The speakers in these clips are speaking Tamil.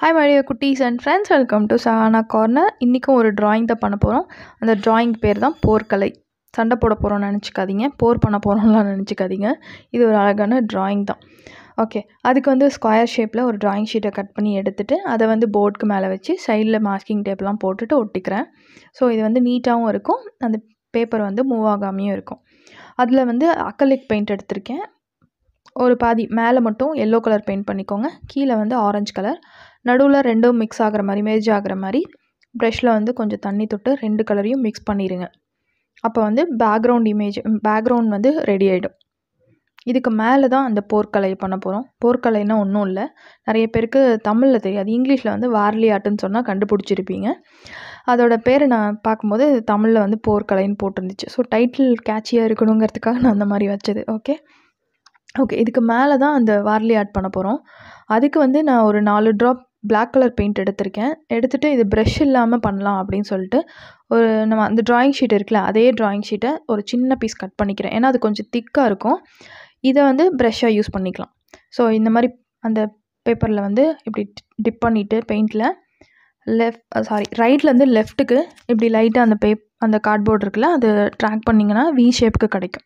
ஹாய் மடிய குட்டீஸ் and friends welcome to Sahana corner இன்றைக்கும் ஒரு drawing தான் பண்ண போகிறோம் அந்த drawing பேர் தான் போர்க்கலை சண்டை போட போகிறோம்னு நினச்சிக்காதீங்க போர் பண்ண போகிறோம்லாம் நினச்சிக்காதீங்க இது ஒரு அழகான drawing தான் ஓகே அதுக்கு வந்து ஸ்கொயர் ஷேப்பில் ஒரு drawing ஷீட்டை கட் பண்ணி எடுத்துட்டு அதை வந்து போர்டுக்கு மேலே வச்சு சைடில் மாஸ்கிங் டேப்லாம் போட்டுட்டு ஒட்டிக்கிறேன் ஸோ இது வந்து நீட்டாகவும் இருக்கும் அந்த பேப்பர் வந்து மூவ் ஆகாமையும் இருக்கும் அதில் வந்து அக்கலிக் பெயிண்ட் எடுத்திருக்கேன் ஒரு பாதி மேலே மட்டும் எல்லோ கலர் பெயிண்ட் பண்ணிக்கோங்க கீழே வந்து ஆரஞ்சு கலர் நடுவில் ரெண்டும் மிக்ஸ் ஆகிற மாதிரி மேஜ் ஆகிற மாதிரி ப்ரஷில் வந்து கொஞ்சம் தண்ணி தொட்டு ரெண்டு கலரையும் மிக்ஸ் பண்ணிடுங்க அப்போ வந்து பேக்ரவுண்ட் இமேஜ் பேக்ரவுண்ட் வந்து ரெடி ஆகிடும் இதுக்கு மேலே தான் அந்த போர்க்கலையை பண்ண போகிறோம் போர்க்கலைன்னா ஒன்றும் இல்லை நிறைய பேருக்கு தமிழில் தெரியாது இங்கிலீஷில் வந்து வார்லி ஆட்டுன்னு சொன்னால் கண்டுபிடிச்சிருப்பீங்க அதோட பேரை நான் பார்க்கும்போது தமிழில் வந்து போர்க்கலைன்னு போட்டிருந்துச்சு ஸோ டைட்டில் கேட்சியாக இருக்கணுங்கிறதுக்காக நான் அந்த மாதிரி வச்சது ஓகே ஓகே இதுக்கு மேலே தான் அந்த வார்லி ஆட் பண்ண போகிறோம் அதுக்கு வந்து நான் ஒரு நாலு ட்ராப் Black கலர் பெயிண்ட் எடுத்திருக்கேன் எடுத்துகிட்டு இது ப்ரஷ் இல்லாமல் பண்ணலாம் அப்படின்னு சொல்லிட்டு ஒரு நம்ம அந்த drawing ஷீட் இருக்குல்ல அதே drawing ஷீட்டை ஒரு சின்ன பீஸ் கட் பண்ணிக்கிறேன் ஏன்னா அது கொஞ்சம் திக்காக இருக்கும் இதை வந்து ப்ரஷ்ஷாக யூஸ் பண்ணிக்கலாம் ஸோ இந்த மாதிரி அந்த பேப்பரில் வந்து இப்படி டிப் பண்ணிவிட்டு பெயிண்டில் லெஃப்ட் சாரி ரைட்லேருந்து லெஃப்ட்டுக்கு இப்படி லைட்டாக அந்த பேப் அந்த கார்ட்போர்ட் இருக்குல்ல அது ட்ராக் பண்ணிங்கன்னா வி ஷேப்புக்கு கிடைக்கும்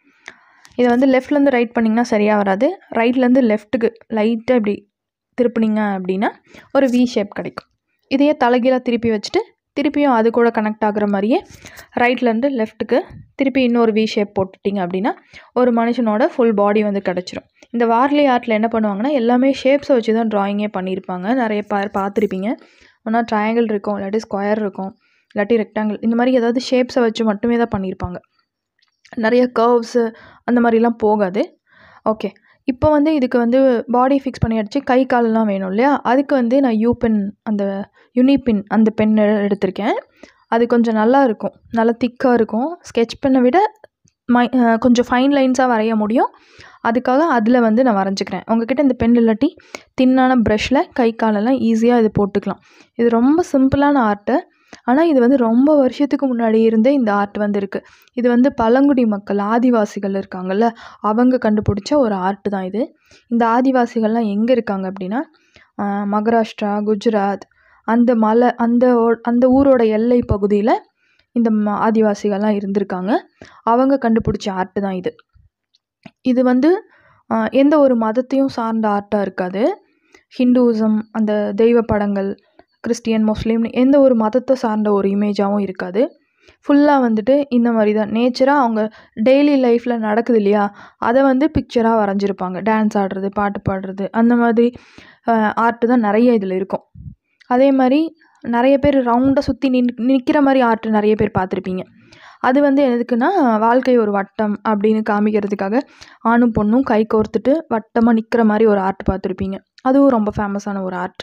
இதை வந்து லெஃப்ட்லேருந்து ரைட் பண்ணிங்கன்னா சரியாக வராது ரைட்லேருந்து லெஃப்ட்டுக்கு லைட்டாக இப்படி திருப்புனீங்க அப்படின்னா ஒரு வி ஷேப் கிடைக்கும் இதையே தலைகீழாக திருப்பி வச்சுட்டு திருப்பியும் அது கூட கனெக்ட் ஆகுற மாதிரியே ரைட்லேருந்து லெஃப்ட்டுக்கு திருப்பி இன்னொரு வி ஷேப் போட்டுட்டிங்க அப்படின்னா ஒரு மனுஷனோட ஃபுல் பாடி வந்து கிடச்சிரும் இந்த வார்லி ஆர்ட்டில் என்ன பண்ணுவாங்கன்னா எல்லாமே ஷேப்ஸை வச்சு தான் ட்ராயிங்கே பண்ணியிருப்பாங்க நிறைய பேர் பார்த்துருப்பீங்க ஒன்றா ட்ரையாங்கிள் இருக்கும் இல்லாட்டி ஸ்கொயர் இருக்கும் இல்லாட்டி ரெக்டாங்கிள் இந்த மாதிரி ஏதாவது ஷேப்ஸை வச்சு மட்டுமே தான் பண்ணியிருப்பாங்க நிறைய கர்வ்ஸு அந்த மாதிரிலாம் போகாது ஓகே இப்போ வந்து இதுக்கு வந்து பாடி ஃபிக்ஸ் பண்ணியாச்சு கை காலெல்லாம் வேணும் இல்லையா அதுக்கு வந்து நான் யூ பென் அந்த யுனி பின் அந்த பென் எடுத்திருக்கேன் அது கொஞ்சம் நல்லா இருக்கும் நல்லா திக்காக இருக்கும் ஸ்கெட்ச் பென்னை விட மை கொஞ்சம் ஃபைன் லைன்ஸாக வரைய முடியும் அதுக்காக அதில் வந்து நான் வரைஞ்சிக்கிறேன் உங்ககிட்ட இந்த பென் இல்லாட்டி தின்னான ப்ரஷில் கை காலெல்லாம் ஈஸியாக இது போட்டுக்கலாம் இது ரொம்ப சிம்பிளான ஆர்ட்டு ஆனால் இது வந்து ரொம்ப வருஷத்துக்கு முன்னாடி இருந்தே இந்த ஆர்ட் வந்து இருக்குது இது வந்து பழங்குடி மக்கள் ஆதிவாசிகள் இருக்காங்கல்ல அவங்க கண்டுபிடிச்ச ஒரு ஆர்ட் தான் இது இந்த ஆதிவாசிகள்லாம் எங்கே இருக்காங்க அப்படின்னா ஆஹ், மகாராஷ்டிரா குஜராத் அந்த மலை அந்த ஓ- அந்த ஊரோட எல்லை பகுதியில் இந்த ம- ஆதிவாசிகள்லாம் இருந்திருக்காங்க அவங்க கண்டுபிடிச்ச ஆர்ட் தான் இது இது வந்து ஆஹ், எந்த ஒரு மதத்தையும் சார்ந்த ஆர்ட்டாக இருக்காது ஹிந்துவிசம் அந்த தெய்வ படங்கள் கிறிஸ்டியன் முஸ்லீம் எந்த ஒரு மதத்தை சார்ந்த ஒரு இமேஜாகவும் இருக்காது ஃபுல்லாக வந்துட்டு இந்த மாதிரி தான் நேச்சராக அவங்க டெய்லி லைஃப்பில் நடக்குது இல்லையா அதை வந்து பிக்சராக வரைஞ்சிருப்பாங்க டான்ஸ் ஆடுறது பாட்டு பாடுறது அந்த மாதிரி ஆர்ட்டு தான் நிறைய இதில் இருக்கும் அதே மாதிரி நிறைய பேர் ரவுண்டாக சுற்றி நின் நிற்கிற மாதிரி ஆர்ட் நிறைய பேர் பார்த்துருப்பீங்க அது வந்து எதுக்குன்னா வாழ்க்கை ஒரு வட்டம் அப்படின்னு காமிக்கிறதுக்காக ஆணும் பொண்ணும் கை கோர்த்துட்டு வட்டமாக நிற்கிற மாதிரி ஒரு ஆர்ட் பார்த்துருப்பீங்க அதுவும் ரொம்ப ஃபேமஸான ஒரு ஆர்ட்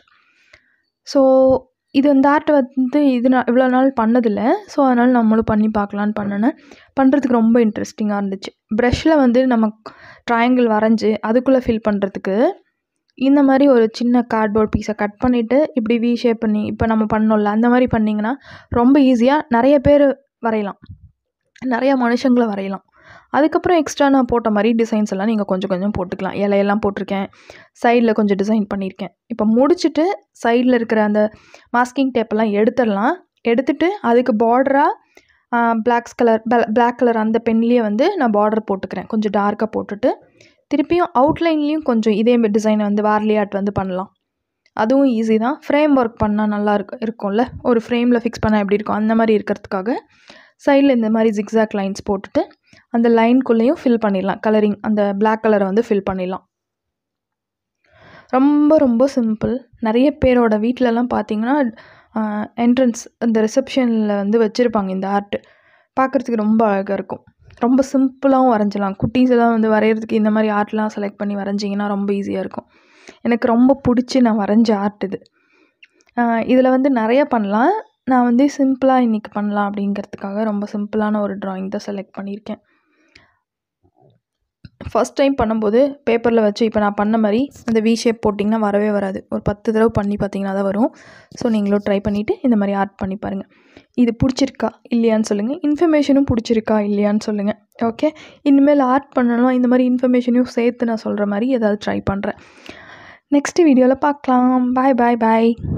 ஸோ இது இந்த ஆர்ட் வந்து இது நான் இவ்வளோ நாள் பண்ணதில்லை ஸோ அதனால் நம்மளும் பண்ணி பார்க்கலான்னு பண்ணினேன் பண்ணுறதுக்கு ரொம்ப இன்ட்ரெஸ்டிங்காக இருந்துச்சு ப்ரஷ்ஷில் வந்து நம்ம ட்ரையாங்கிள் வரைஞ்சி அதுக்குள்ளே ஃபில் பண்ணுறதுக்கு இந்த மாதிரி ஒரு சின்ன கார்ட்போர்ட் பீஸை கட் பண்ணிவிட்டு இப்படி வி ஷேப் பண்ணி இப்போ நம்ம பண்ணோம்ல அந்த மாதிரி பண்ணிங்கன்னா ரொம்ப ஈஸியாக நிறைய பேர் வரையலாம் நிறைய மனுஷங்களை வரையலாம் அதுக்கப்புறம் எக்ஸ்ட்ரா நான் போட்ட மாதிரி டிசைன்ஸ் எல்லாம் நீங்கள் கொஞ்சம் கொஞ்சம் போட்டுக்கலாம் இலையெல்லாம் போட்டிருக்கேன் சைடில் கொஞ்சம் டிசைன் பண்ணியிருக்கேன் இப்போ முடிச்சுட்டு சைடில் இருக்கிற அந்த மாஸ்கிங் டேப்பெல்லாம் எடுத்துடலாம் எடுத்துட்டு அதுக்கு பார்டராக பிளாக்ஸ் கலர் பிளாக் கலர் அந்த பென்லேயே வந்து நான் பார்டர் போட்டுக்கிறேன் கொஞ்சம் டார்க்காக போட்டுட்டு திருப்பியும் அவுட்லைன்லேயும் கொஞ்சம் இதே டிசைனை வந்து வார்லி ஆர்ட் வந்து பண்ணலாம் அதுவும் ஈஸி தான் ஃப்ரேம் ஒர்க் பண்ணால் நல்லா இருக்கு இருக்கும்ல ஒரு ஃப்ரேமில் ஃபிக்ஸ் பண்ணால் எப்படி இருக்கும் அந்த மாதிரி இருக்கிறதுக்காக சைடில் இந்த மாதிரி ஜிக்ஸாக் லைன்ஸ் போட்டுட்டு அந்த லைன்குள்ளேயும் ஃபில் பண்ணிடலாம் கலரிங் அந்த பிளாக் கலரை வந்து ஃபில் பண்ணிடலாம் ரொம்ப ரொம்ப சிம்பிள் நிறைய பேரோட வீட்டிலலாம் பார்த்தீங்கன்னா என்ட்ரன்ஸ் இந்த ரிசப்ஷனில் வந்து வச்சுருப்பாங்க இந்த ஆர்ட் பார்க்குறதுக்கு ரொம்ப அழகாக இருக்கும் ரொம்ப சிம்பிளாகவும் வரைஞ்சலாம் குட்டீஸ் எல்லாம் வந்து வரைகிறதுக்கு இந்த மாதிரி ஆர்ட்லாம் செலக்ட் பண்ணி வரைஞ்சிங்கன்னா ரொம்ப ஈஸியாக இருக்கும் எனக்கு ரொம்ப பிடிச்சி நான் வரைஞ்ச ஆர்ட் இது இதில் வந்து நிறைய பண்ணலாம் நான் வந்து சிம்பிளாக இன்றைக்கி பண்ணலாம் அப்படிங்கிறதுக்காக ரொம்ப சிம்பிளான ஒரு drawing தான் செலக்ட் பண்ணியிருக்கேன் ஃபஸ்ட் டைம் பண்ணும்போது பேப்பரில் வச்சு இப்போ நான் பண்ண மாதிரி அந்த வி ஷேப் போட்டிங்கன்னா வரவே வராது ஒரு பத்து தடவை பண்ணி பார்த்தீங்கன்னா தான் வரும் ஸோ நீங்களும் ட்ரை பண்ணிவிட்டு இந்த மாதிரி ஆர்ட் பண்ணி பாருங்கள் இது பிடிச்சிருக்கா இல்லையான்னு சொல்லுங்கள் இன்ஃபர்மேஷனும் பிடிச்சிருக்கா இல்லையான்னு சொல்லுங்கள் ஓகே இனிமேல் ஆர்ட் பண்ணணும் இந்த மாதிரி இன்ஃபர்மேஷனையும் சேர்த்து நான் சொல்கிற மாதிரி ஏதாவது ட்ரை பண்ணுறேன் நெக்ஸ்ட் வீடியோவில் பார்க்கலாம் பாய் பாய் பாய்